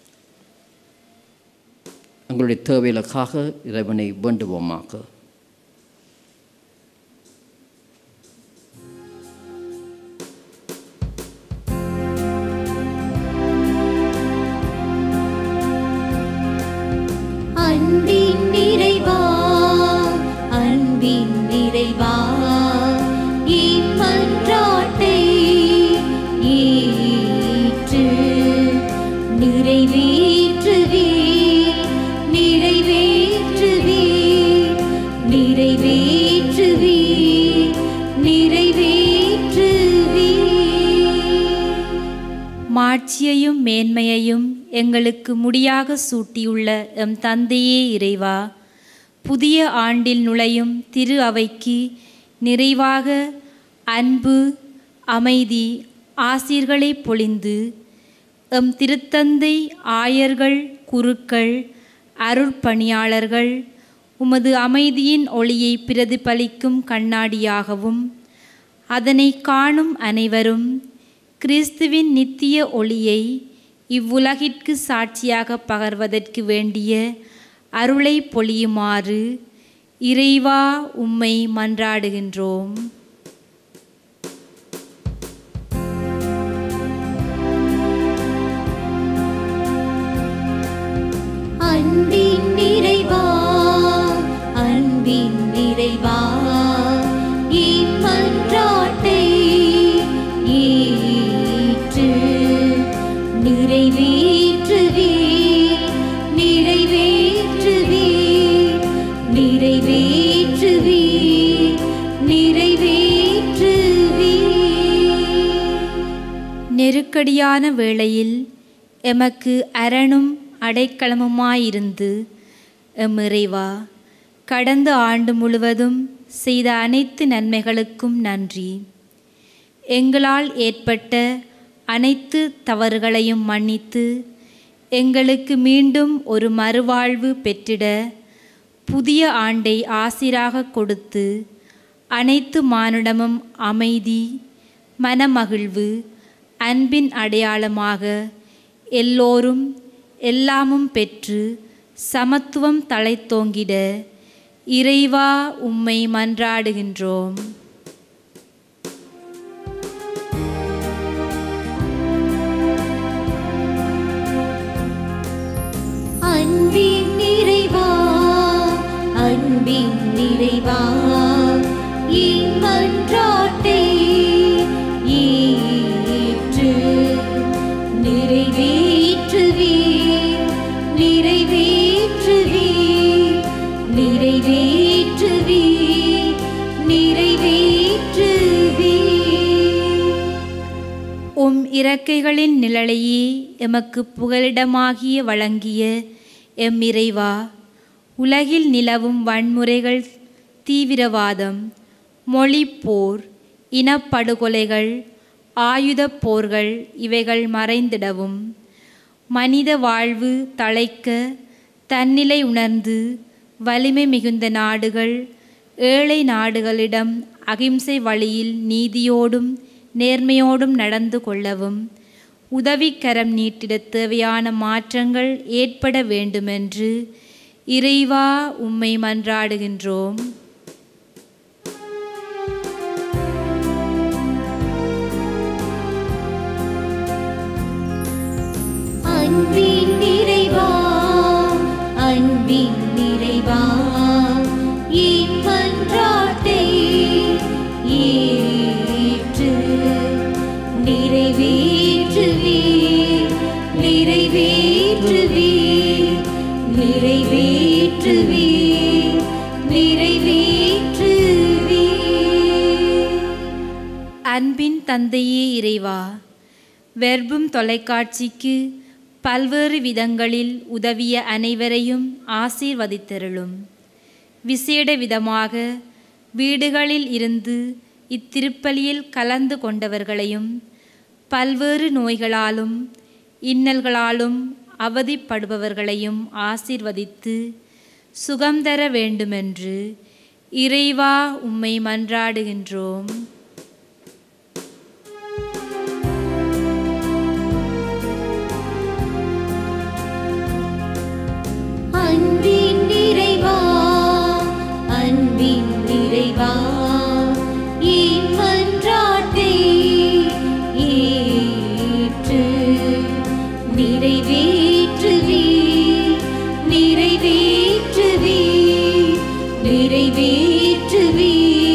எங்களுடைய தேவைகளுக்காக இறைவனை வேண்டுவோமாக அன்பின் நிறைவா அன்பின் நிறைவா இம்மன்றாட்டை ஏற்று நிறைவேற்றுவே நிறைவேற்றுவே நிறைவேற்றுவே நிறைவேற்றுவே மாட்சியையும் மேன்மையையும் எங்களுக்கு முடியாக சூட்டியுள்ள எம் தந்தையே இறைவா புதிய ஆண்டில் நுழையும் திரு அவைக்கு நிறைவாக அன்பு அமைதி ஆசீர்களை பொழிந்து எம் திருத்தந்தை ஆயர்கள் குருக்கள் அருட்பணியாளர்கள் உமது அமைதியின் ஒளியை பிரதிபலிக்கும் கண்ணாடியாகவும் அதனை காணும் அனைவரும் கிறிஸ்துவின் நித்திய ஒளியை இவ்வுலகிற்கு சாட்சியாக பகர்வதற்கு வேண்டிய அருளை பொழியுமாறு இறைவா உம்மை மன்றாடுகின்றோம் அன்பின் நிறைவா அன்பின் நிறைவா இம்மன்றாட்டை ஏற்று நிறைவேற்றுவே நிறைவேற்றுவே நிறைவேற்றுவே நிறைவேற்றுவே நெருக்கடியான வேளையில் எமக்கு அரணும் அடைக்கலமுமாயிருந்து எம் இறைவா கடந்த ஆண்டு முழுவதும் செய்த அனைத்து நன்மைகளுக்கும் நன்றி எங்களால் ஏற்பட்ட அனைத்து தவறுகளையும் மன்னித்து எங்களுக்கு மீண்டும் ஒரு மறுவாழ்வு பெற்றிட புதிய ஆண்டை ஆசிராக கொடுத்து அனைத்து மானுடமும் அமைதி மனமகிழ்வு அன்பின் அடையாளமாக எல்லோரும் எல்லாமும் பெற்று சமத்துவம் தழைத்தோங்கிட இறைவா உம்மை மன்றாடுகின்றோம் அன்பின் நிறைவா அன்பின் நிறைவா என் மன்றாட்டை ஏற்று நிறைவேற்றுவே நிறைவேற்றுவே நிறைவேற்றுவே நிறைவேற்றுவே உம் இறக்கைகளின் நிழலையே எமக்கு புகலிடமாகிய வழங்கிய எம் இறைவா உலகில் நிலவும் வன்முறைகள் தீவிரவாதம் மொழிப்போர் இனப்படுகொலைகள் ஆயுதப் போர்கள் இவைகள் மறைந்திடவும் மனித வாழ்வு தழைக்க தன்னிலை உணர்ந்து வலிமை மிகுந்த நாடுகள் ஏழை நாடுகளிடம் அகிம்சை வழியில் நீதியோடும் நேர்மையோடும் நடந்து கொள்ளவும் உதவிக்கரம் நீட்டிடத் தேவையான மாற்றங்கள் ஏற்பட வேண்டுமென்று இறைவா உம்மை மன்றாடுகின்றோம் அன்பின் நிறைவா அன்பின் நிறைவா என் மன்றாட்டை ஏற்று நிறைவேற்றுவே நிறைவேற்றுவே நிறைவேற்றுவே நிறைவேற்றுவே அன்பின் தந்தையே இறைவா வெர்பும் தொலைக்காட்சிக்கு பல்வேறு விதங்களில் உதவிய அனைவரையும் ஆசீர்வதித்தருளும் விசேட விதமாக வீடுகளில் இருந்து இத்திருப்பலியில் கலந்து கொண்டவர்களையும் பல்வேறு நோய்களாலும் இன்னல்களாலும் அவதிப்படுபவர்களையும் ஆசீர்வதித்து சுகம் தர வேண்டுமென்று இறைவா உம்மை மன்றாடுகின்றோம் அன்பின் நிறைவா அன்பின் நிறைவா என் மன்றாட்டை ஏற்று நிறைவேற்றுவே நிறைவேற்றுவே நிறைவேற்றுவே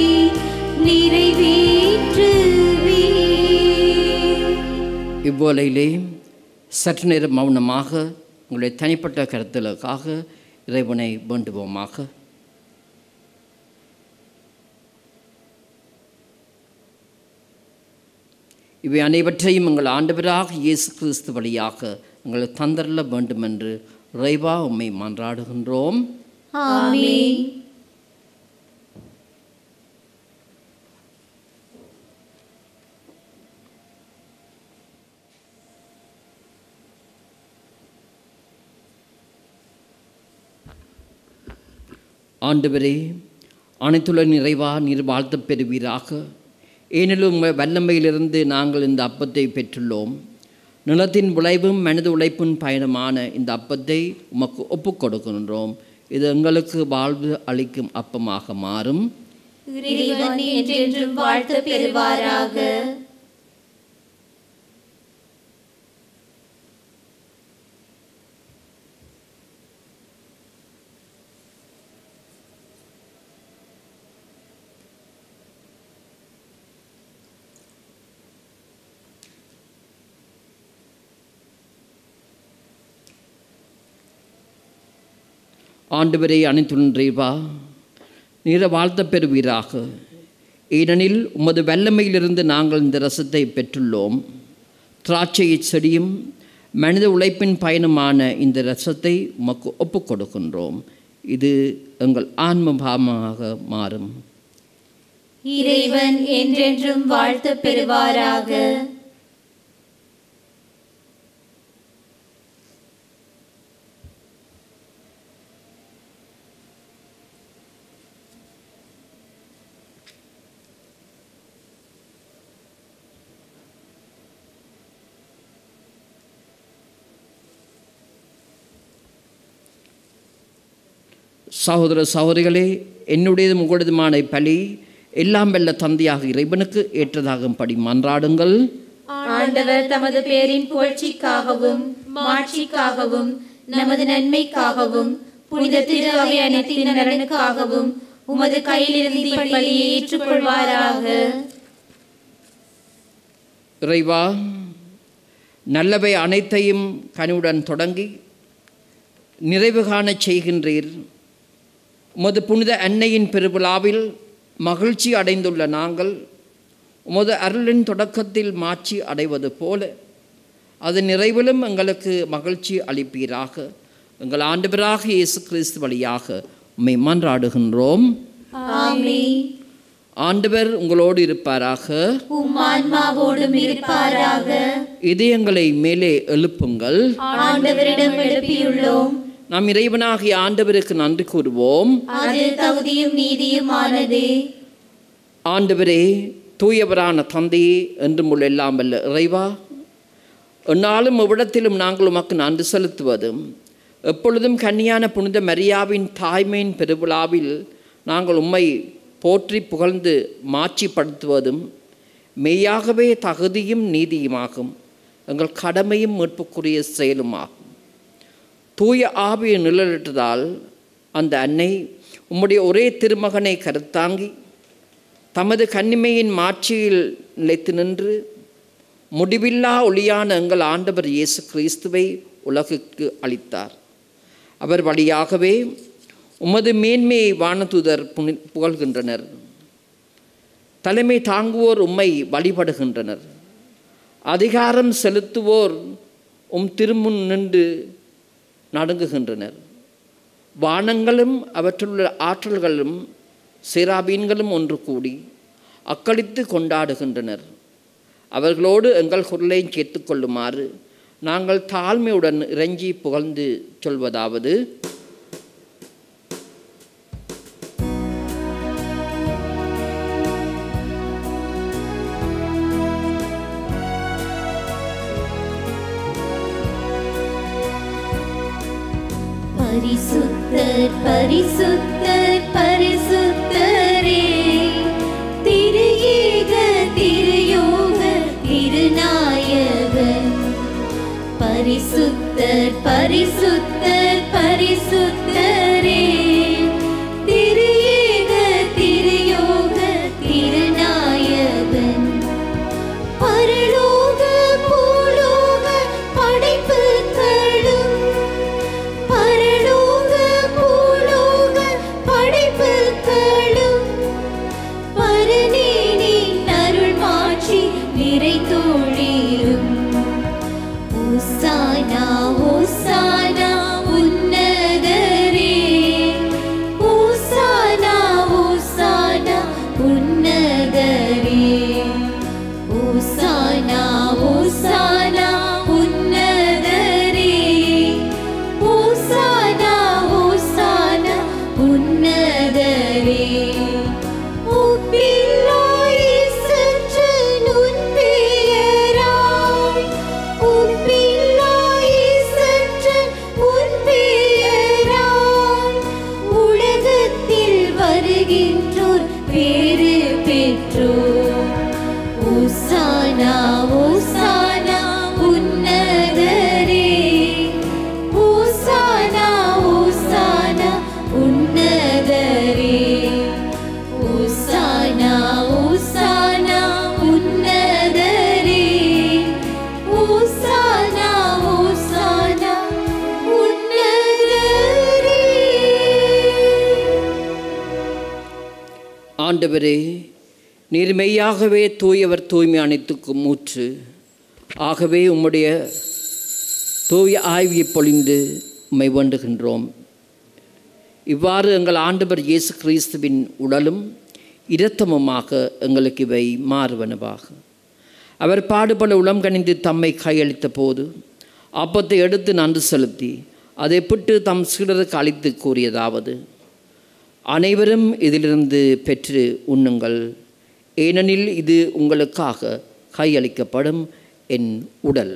நிறைவேற்றுவே இவ்வேளையிலே சற்று நேரம் மௌனமாக உங்களுடைய தனிப்பட்ட கருத்துகளுக்காக இறைவனை வேண்டுவோமாக இவை அனைவற்றையும் எங்கள் ஆண்டவராக இயேசு கிறிஸ்து வழியாக எங்களுக்கு தந்தரல வேண்டுமென்று இறைவா உம்மை மன்றாடுகின்றோம் ஆமென் ஆண்டவரே அனைத்துள்ள நிறைவா நீர் வாழ்த்தப் பெறுவீராக ஏனிலும் உங்கள் வல்லமையிலிருந்து நாங்கள் இந்த அப்பத்தை பெற்றுள்ளோம் நிலத்தின் விளைவும் மனித உழைப்பின் பயணமான இந்த அப்பத்தை உமக்கு ஒப்புக் கொடுக்கின்றோம் இது எங்களுக்கு வாழ்வு அளிக்கும் அப்பமாக மாறும் இறைவன் என்றென்றும் வாழ்த்து பெறுவாராக ஆண்டவரே அனைத்துன்றைவா நீர வாழ்த்தப் பெறுவீராக ஏனெனில் உமது வல்லமையிலிருந்து நாங்கள் இந்த ரசத்தை பெற்றுள்ளோம் திராட்சை செடியும் மனித உழைப்பின் பயணமான இந்த ரசத்தை உமக்கு ஒப்புக் கொடுக்கின்றோம் இது எங்கள் ஆன்ம பாவமாக மாறும் இறைவன் என்றென்றும் வாழ்த்து பெறுவாராக சகோதர சகோதரிகளே என்னுடையதும் உங்களுடையதுமான பலி எல்லாம் வெல்ல தந்தையாக இறைவனுக்கு ஏற்றதாகும்படி மன்றாடுங்கள் ஆண்டவர் தமது பேரின் புகழ்ச்சிக்காகவும் மாட்சிக்காகவும் நமது நன்மைக்காகவும் புனித திரு அவை அனைத்தின் நலனுக்காகவும் உமது கையிலிருந்து இப்பலியை ஏற்றுக்கொள்வாராக இறைவா நல்லவை அனைத்தையும் கனிவுடன் தொடங்கி நிறைவு காணச் செய்கின்றீர் உமது புனித அன்னையின் பெருவிழாவில் மகிழ்ச்சி அடைந்துள்ள நாங்கள் உமது அருளின் தொடக்கத்தில் மாட்சி அடைவது போல அது நிறைவிலும் எங்களுக்கு மகிழ்ச்சி அளிப்பீராக எங்கள் ஆண்டவராக இயேசு கிறிஸ்து வழியாக உம்மை மன்றாடுகின்றோம் ஆமென் ஆண்டவர் உங்களோடு இருப்பாராக உம் ஆன்மாவோடும் இருப்பாராக இதயங்களை மேலே எழுப்புங்கள் ஆண்டவரிடம் எழுப்பியுள்ளோம் நாம் இறைவனாகிய ஆண்டவருக்கு நன்றி கூறுவோம் அது தகுதியும் நீதியுமானதே ஆண்டவரே தூயவரான தந்தையே என்றும் உள்ள எல்லாம் வல்ல இறைவா என்னாலும் எவ்விடத்திலும் நாங்கள் உமக்கு நன்றி செலுத்துவதும் எப்பொழுதும் கன்னியான புனித மரியாவின் தாய்மையின் பெருவிழாவில் நாங்கள் உம்மை போற்றி புகழ்ந்து மாட்சிப்படுத்துவதும் மெய்யாகவே தகுதியும் நீதியுமாகும் எங்கள் கடமையும் மீட்புக்குரிய செயலுமாகும் தூய ஆவியை நிழலிட்டதால் அந்த அன்னை உம்முடைய ஒரே திருமகனை கருத்தாங்கி தமது கன்னிமையின் மாட்சியில் நிலைத்து நின்று முடிவில்லா ஒளியான எங்கள் ஆண்டவர் இயேசு கிறிஸ்துவை உலகுக்கு அளித்தார் அவர் வழியாகவே உமது மேன்மையை வானதூதர் புனி புகழ்கின்றனர் தலைமை தாங்குவோர் உம்மை வழிபடுகின்றனர் அதிகாரம் செலுத்துவோர் உம் திருமுன் நின்று நடுங்குகின்றனர் வானங்களும் அவற்றுள்ள ஆற்றல்களும் சிராபீன்களும் ஒன்று கூடி அக்களித்து கொண்டாடுகின்றனர் அவர்களோடு எங்கள் குரலை கேட்டுக்கொள்ளுமாறு நாங்கள் தாழ்மையுடன் இறைஞ்சி புகழ்ந்து சொல்வதாவது பரிசுத்தர் பரிசுத்தர் பரிசுத்தரே திரியேக திருயோக திருநாயகன் பரிசுத்தர் பரிசுத்தர் பரிசுத்தரே திரியேக திருயோக திருநாயகன் பரலோக பூலோக படைப்புகளும் பரலோக பூலோக படைப்புகளும் பரநீனின் அருள் மாட்சி நிறைத்தோழிரும் ஓசானா ஓசானா உன்னதரே ஓசானா ஓசானா உன்னதரே ஓசானா ஓசானா உன்னதரே ஓசானா ஓசானா உன்னதரே உப்பில்லாய் சற்று நுண் பெயராய் உப்பில்லாய் சற்று உன் பெயராய் உலகத்தில் வருகின்றோர் பேறு பெற்றோர் ஓசானா ஓசானா உன்னதரே ஓசானா ஓசானா உன்னதரே ஓசானா ஓசானா உன்னதரே ஓசானா ஓசானா உன்னதரே ஆண்டவரே நீர் மெய்யாகவே தூயவர் தூய்மை அனைத்துக்கும் மூற்று ஆகவே உம்முடைய தூய ஆய்வியை பொழிந்து உம்மை வேண்டுகின்றோம் இவ்வாறு எங்கள் ஆண்டவர் இயேசு கிறிஸ்துவின் உடலும் இரத்தமுமாக எங்களுக்கு இவை மாறுவனவாக அவர் பாடுபட உளம் கணிந்து தம்மை கையளித்த போது அப்பத்தை எடுத்து நன்று செலுத்தி அதை பிட்டு தம் சீடருக்கு அளித்து கூறியதாவது அனைவரும் இதிலிருந்து பெற்று உண்ணுங்கள் ஏனெனில் இது உங்களுக்காக கையளிக்கப்படும் என் உடல்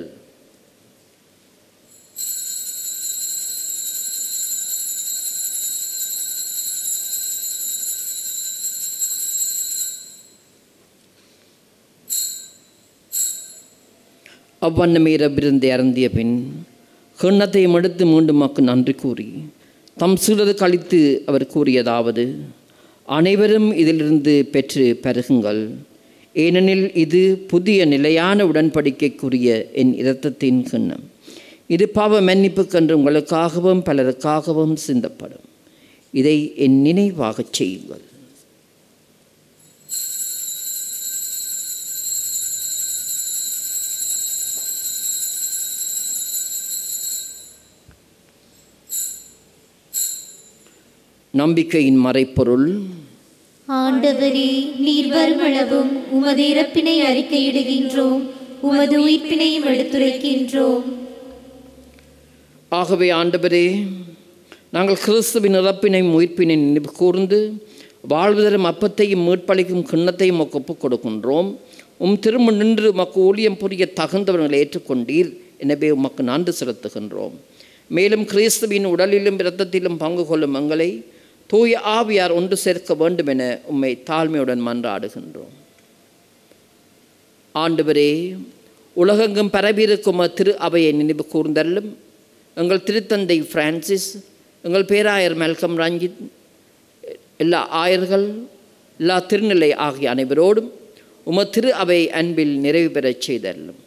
அவ்வண்ணமே இரவிருந்தை அருந்திய பின் கிண்ணத்தையும் எடுத்து மீண்டும் மக்கு நன்றி கூறி தம் சீடருக்கு அளித்து அவர் கூறியதாவது அனைவரும் இதிலிருந்து பெற்று பருகுங்கள் ஏனெனில் இது புதிய நிலையான உடன்படிக்கைக்குரிய என் இரத்தத்தின் கிண்ணம் இது பாவ மன்னிப்புக்கென்று உங்களுக்காகவும் பலருக்காகவும் சிந்தப்படும் இதை என் நினைவாகச் செய்யுங்கள் நம்பிக்கையின் மறைப்பொருள் ஆண்டவரே நீர் வருமளவும் உமது இறப்பினை அறிக்கையிடுகின்றோம் உமது உயிர்ப்பினையும் எடுத்துரைக்கின்றோம் ஆகவே ஆண்டவரே நாங்கள் கிறிஸ்துவின் இறப்பினை உயிர்ப்பினை நினைவு கூர்ந்து வாழ்வு தரும் அப்பத்தையும் மீட்பளிக்கும் கிண்ணத்தையும் உமக்கு ஒப்புக் கொடுக்கின்றோம் உம் திரும்ப நின்று உமக்கு ஊழியம் புரிய தகுந்தவர்களை ஏற்றுக்கொண்டீர் எனவே உமக்கு நன்றி செலுத்துகின்றோம் மேலும் கிறிஸ்துவின் உடலிலும் இரத்தத்திலும் பங்கு கொள்ளும் எங்களை தூய ஆவியார் ஒன்று சேர்க்க வேண்டும் என உம்மை தாழ்மையுடன் மன்றாடுகின்றோம் ஆண்டவரே உலகெங்கும் பரவியிருக்கும் திரு அவையை நினைவு கூர்ந்தல்லும் எங்கள் திருத்தந்தை பிரான்சிஸ் எங்கள் பேராயர் மெல்கம் ரஞ்சித் எல்லா ஆயர்கள் எல்லா திருநிலை ஆகிய அனைவரோடும் உம திரு அவை அன்பில் நிறைவு பெறச் செய்தல்லும்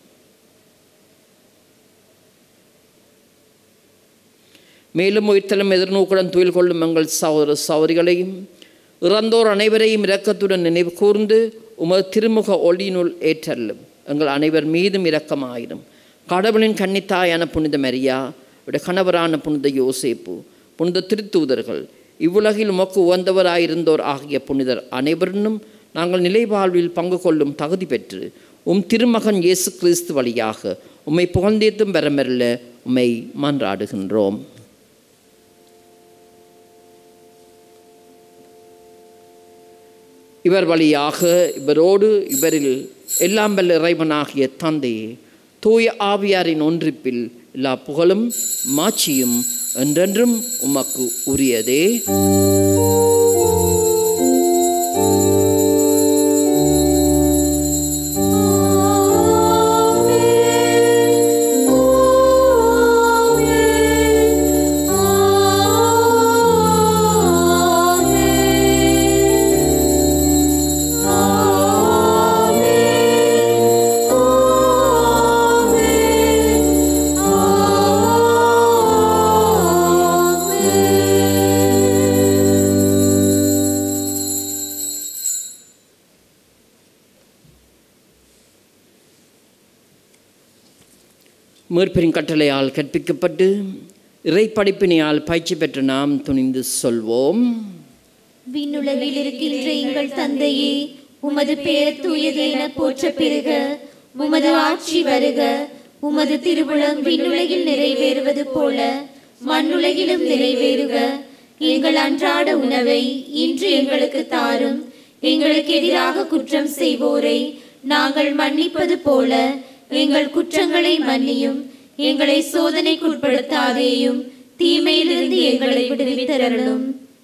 மேலும் உயிர்த்தலும் எதிர்நோக்குடன் துயில் கொள்ளும் எங்கள் சகோதர சௌரிகளையும் இறந்தோர் அனைவரையும் இரக்கத்துடன் நினைவு கூர்ந்து உமது திருமுக ஒளியினுள் ஏற்றல்லும் எங்கள் அனைவர் மீதும் இரக்கமாயிரும் கடவுளின் கன்னித்தாயான புனித மரியா உடைய கணவரான புனித யோசேப்பு புனித திருத்தூதர்கள் இவ்வுலகில் உமக்கு உகந்தவராயிருந்தோர் ஆகிய புனிதர் அனைவரினும் நாங்கள் நிலை வாழ்வில் பங்கு கொள்ளும் தகுதி பெற்று உம் திருமகன் இயேசு கிறிஸ்து வழியாக உம்மை புகழ்ந்தேத்தும் பெறமெல்ல உம்மை மன்றாடுகின்றோம் இவர் வழியாக இவரோடு இவரில் எல்லாம் வல்ல இறைவனாகிய தந்தையே தூய ஆவியாரின் ஒன்றிப்பில் எல்லா புகழும் மாட்சியும் என்றென்றும் உமக்கு உரியதே மீட்பின் கட்டளையால் கற்பிக்கப்பட்டு இறைப்படிப்பினையால் பயிற்சி பெற்ற நாம் துணிந்து சொல்வோம் விண்ணுலகில் இருக்கின்ற எங்கள் தந்தையே உமது பெயர் தூயது என போற்ற பெறுக உமது ஆட்சி வருக உமது திருவுளம் விண்ணுலகில் நிறைவேறுவது போல மண்ணுலகிலும் நிறைவேறுக எங்கள் அன்றாட உணவை இன்று எங்களுக்கு தாரும் எங்களுக்கு எதிராக குற்றம் செய்வோரை நாங்கள் மன்னிப்பது போல எங்கள் குற்றங்களை மன்னியும் எங்களை சோதனைக்குட்படுத்தாதேயும் தீமையிலிருந்து எங்களை விடுவித்தரலும்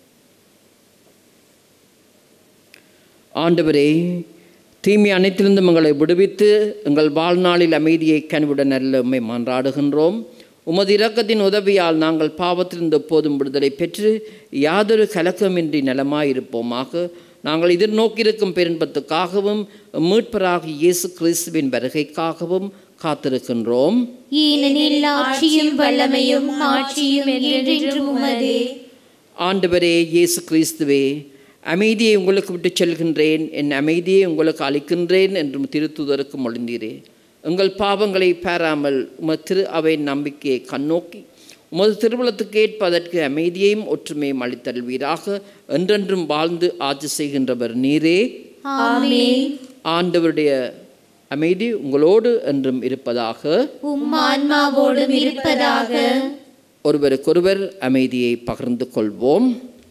ஆண்டவரே தீமை அனைத்திலிருந்தும் எங்களை விடுவித்து எங்கள் வாழ்நாளில் அமைதியை கனிவுடன் நல்ல உம்மை மன்றாடுகின்றோம் உமது இரக்கத்தின் உதவியால் நாங்கள் பாவத்திலிருந்து எப்போதும் விடுதலை பெற்று யாதொரு கலக்கமின்றி நலமாயிருப்போமாக நாங்கள் எதிர்நோக்கியிருக்கும் பெருன்பத்துக்காகவும் மீட்பராகி இயேசு கிறிஸ்துவின் வருகைக்காகவும் காத்திருக்கின்றோம் ஏனெனில் ஆட்சியும் வல்லமையும் ஆட்சியும் என்றென்றும் உமதே ஆண்டவரே இயேசு கிறிஸ்துவே அமைதியை உங்களுக்கு விட்டு செல்கின்றேன் என் அமைதியை உங்களுக்கு அளிக்கின்றேன் என்றும் திருத்துதருக்கு மொழிந்தீரே எங்கள் பாவங்களை பாராமல் உமது திரு அவை நம்பிக்கையை கண்ணோக்கி உமது திருவுளத்துக்கு ஏற்பதற்கு அமைதியையும் ஒற்றுமையும் அளித்தல்வீராக என்றென்றும் வாழ்ந்து ஆட்சி செய்கின்றவர் நீரே ஆமென் ஆண்டவருடைய அமைதி உங்களோடு என்றும் இருப்பதாக உம் ஆன்மாவோடும் இருப்பதாக ஒருவருக்கொருவர் அமைதியை பகிர்ந்து கொள்வோம்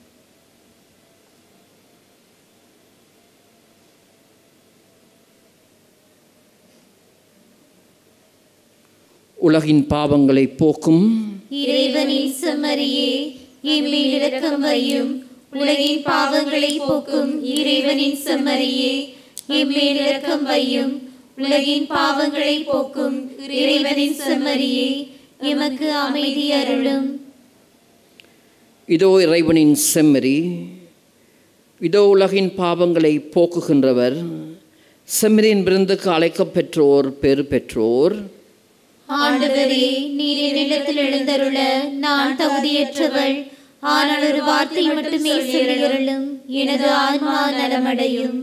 உலகின் பாவங்களை போக்கும் இறைவனின் செம்மறியே எம்மில் இரக்கம் வையும் உலகின் பாவங்களை போக்கும் இறைவனின் செம்மறியே எம்மில் இரக்கம் வையும் உலகின் பாவங்களை போக்கும் இறைவனின் செம்மறியே எமக்கு அமைதி அருளும் இதோ இறைவனின் செம்மறி இதோ உலகின் பாவங்களை போக்குகின்றவர் செம்மறியின் விருந்துக்கு அழைக்கப் பெற்றோர் பெரு பெற்றோர் ஆண்டவரே நீர் நிலத்தில் எழுந்தருள நான் தகுதியற்றவள் ஆனால் ஒரு வார்த்தை மட்டுமே சொல்லியருளும் எனது ஆன்மா நலமடையும்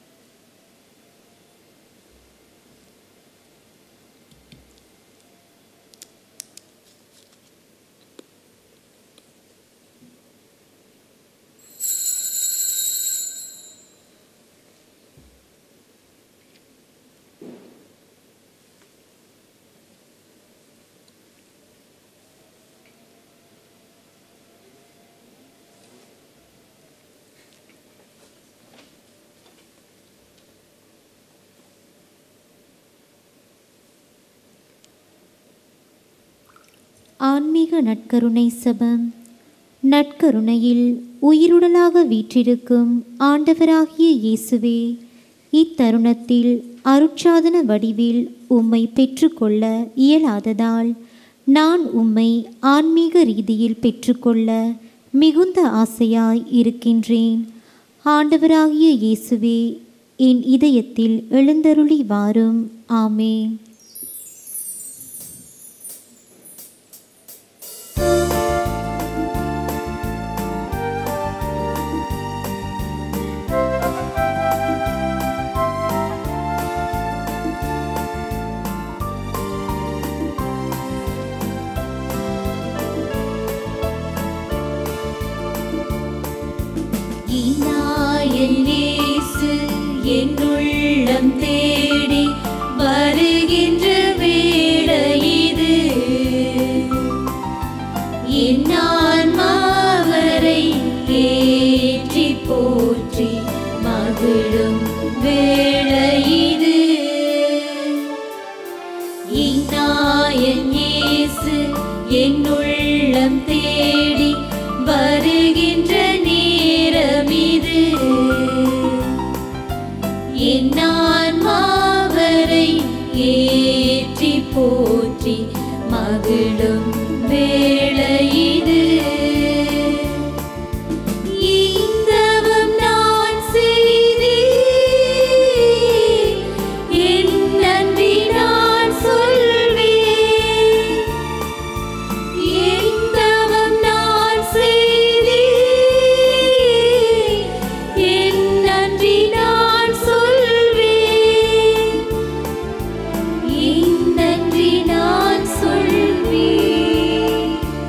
ஆன்மீக நட்கருணை சபம் நட்கருணையில் உயிருடலாக வீற்றிருக்கும் ஆண்டவராகிய இயேசுவே இத்தருணத்தில் அருட்சாதன வடிவில் உம்மை பெற்றுக்கொள்ள இயலாததால் நான் உம்மை ஆன்மீக ரீதியில் பெற்றுக்கொள்ள மிகுந்த ஆசையாய் இருக்கின்றேன் ஆண்டவராகிய இயேசுவே என் இதயத்தில் எழுந்தருளி வாரும் ஆமேன் இன்னாயன் இயேசு என் உள்ளம் தேடி வருகின்ற வேளை இது என் ஆன்மாவரை ஏற்றி போற்றி மகிழும் வேளை இது இன்னாயன் இயேசு என் உள்ளம் தேடி வருகின்ற நேரம் இது என் ஆன்மாவரை ஏற்றி போற்றி மகிழும் வேளை இது இந்தவம் நான் செய்தேன் என் நன்றி நான் சொல்வேன் எந்தவம் நான் செய்தேன் என் நன்றி நான் சொல்வேன் என் நன்றி நான் சொல்வேன்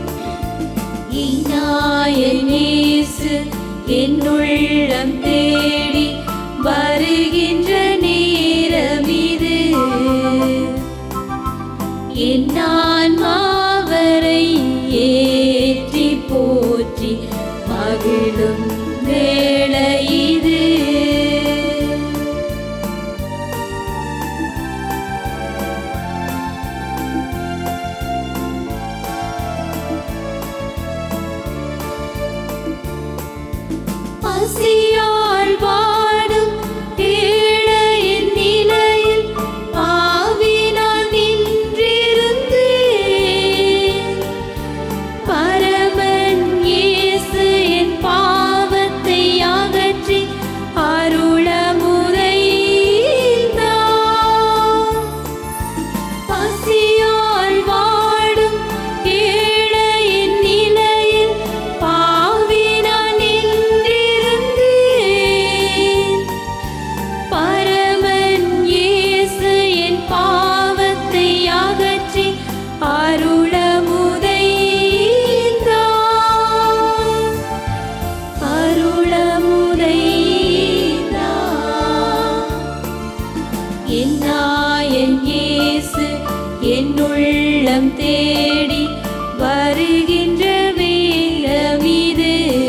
தேடி வருகின்ற வேலமிது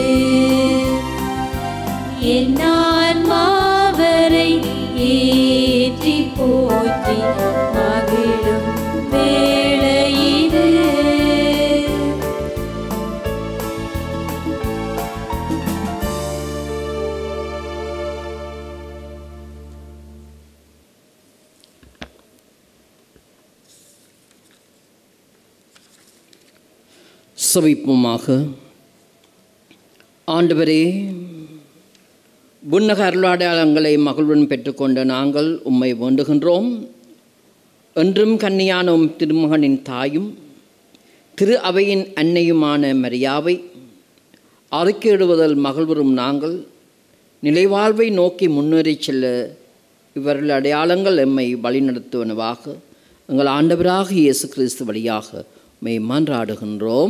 என் ஆன்மாவரை ஏற்றி போற்றி மகிழும் வேளையிது செவிப்புமாக ஆண்டவரே விண்ணக அருளாடையாளங்களை மகிழ்வுடன் பெற்றுக்கொண்ட நாங்கள் உம்மை வேண்டுகின்றோம் என்றும் கன்னியான உம் திருமகனின் தாயும் திரு அவையின் அன்னையுமான மரியாவை அறிக்கையிடுவதில் மகிழ்வரும் நாங்கள் நிலைவாழ்வை நோக்கி முன்னேறிச் செல்ல இவர்கள் அடையாளங்கள் எம்மை வழிநடத்துவனவாக எங்கள் ஆண்டவராக இயேசு கிறிஸ்து வழியாக மெய் மன்றாடுகின்றோம்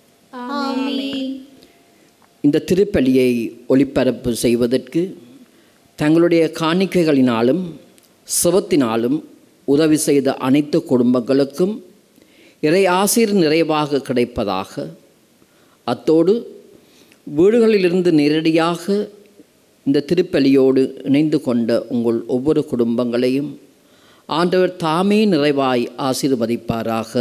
இந்த திருப்பலியை ஒளிபரப்பு செய்வதற்கு தங்களுடைய காணிக்கைகளினாலும் சிவத்தினாலும் உதவி செய்த அனைத்து குடும்பங்களுக்கும் இறை ஆசிர் நிறைவாக கிடைப்பதாக அத்தோடு வீடுகளிலிருந்து நேரடியாக இந்த திருப்பலியோடு இணைந்து கொண்ட உங்கள் ஒவ்வொரு குடும்பங்களையும் ஆண்டவர் தாமே நிறைவாய் ஆசீர்வதிப்பாராக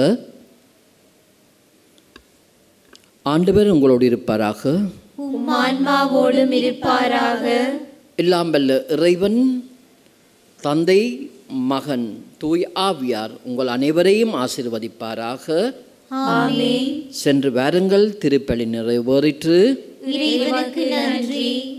ஆண்டவர் உங்களோடு இருப்பாராக உம் ஆன்மாவோடும் இருப்பாராக எல்லாம் வல்ல இறைவன் தந்தை மகன் தூய் ஆவியார் உங்கள் அனைவரையும் ஆசீர்வதிப்பாராக ஆமென் சென்று வாருங்கள் திருப்பலி நிறைவேறிற்று இறைவனுக்கு நன்றி